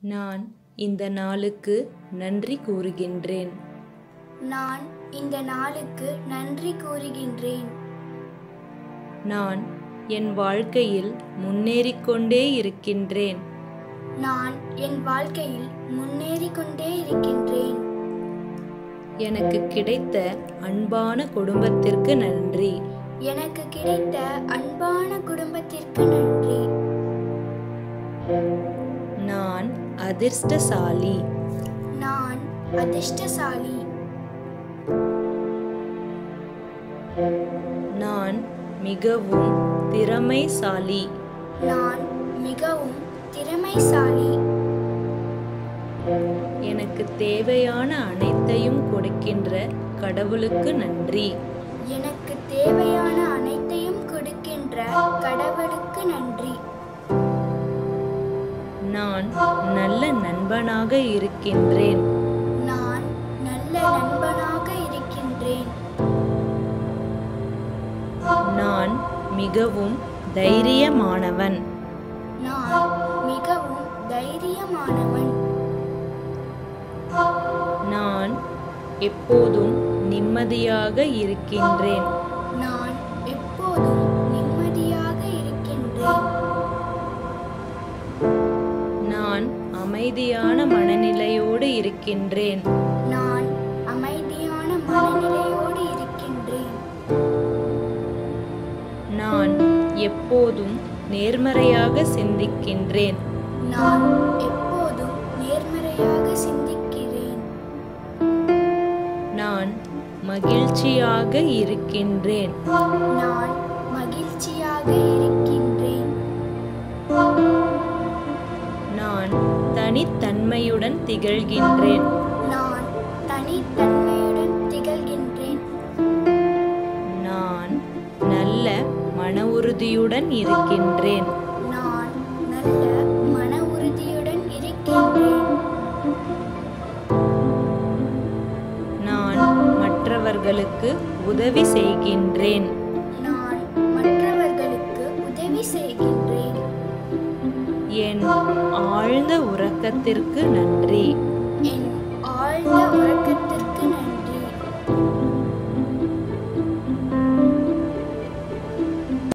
நான் இந்த நாளுக்கு நன்றி கூறுகின்றேன் நான் இந்த நாளுக்கு நன்றி கூறுகின்றேன் நான் என் வாழ்க்கையில் முன்னேறிக் கொண்டே இருக்கின்றேன் நான் என் வாழ்க்கையில் முன்னேறிக் கொண்டே இருக்கின்றேன் எனக்கு கிடைத்த அன்பான குடும்பத்திற்கு நன்றி எனக்கு கிடைத்த அன்பான குடும்பத்திற்கு நன்றி நான் அதிர்ஷ்டசாலி நான் அதிர்ஷ்டசாலி நான் மிகவும் திறமைசாலி நான் மிகவும் திறமைசாலி எனக்கு தேவையான அனைத்தையும் கொடுக்கின்ற கடவுளுக்கு நன்றி எனக்கு தேவையான அனைத்தையும் கொடுக்கின்ற கடவுளுக்கு நன்றி நான் நல்ல நண்பனாக இருக்கின்றேன் நான் நல்ல நண்பனாக இருக்கின்றேன் நான் மிகவும் தைரியமானவன் நான் மிகவும் தைரியமானவன் நான் எப்போதும் நிம்மதியாக இருக்கின்றேன் நான் எப்போதும் நிம்மதியாக இருக்கின்றேன் நான் அமைதியான மனநிலையோடு இருக்கின்றேன் நான் அமைதியான மனநிலையோடு இருக்கின்றேன் நான் எப்போதும் நேர்மறையாக சிந்திக்கின்றேன் நான் எப்போதும் நேர்மறையாக சிந்திக்கிறேன் நான் மகிழ்ச்சியாக இருக்கின்றேன் நான் மகிழ்ச்சியாக இருக்கின்றேன் நான் தனித்தன்மையுடன் திகழ்கின்றேன் நான் தனித்தன்மையுடன் திகழ்கின்றேன் நான் நல்ல மன உறுதியுடன் இருக்கின்றேன் நான் நல்ல மன உறுதியுடன் இருக்கின்றேன் நான் மற்றவர்களுக்கு உதவி செய்கின்றேன் நான் மற்றவர்களுக்கு உதவி செய்கின்றேன் என் ஆழ்ந்த உறக்கத்திற்கு நன்றி என் ஆழ்ந்த உறக்கத்திற்கு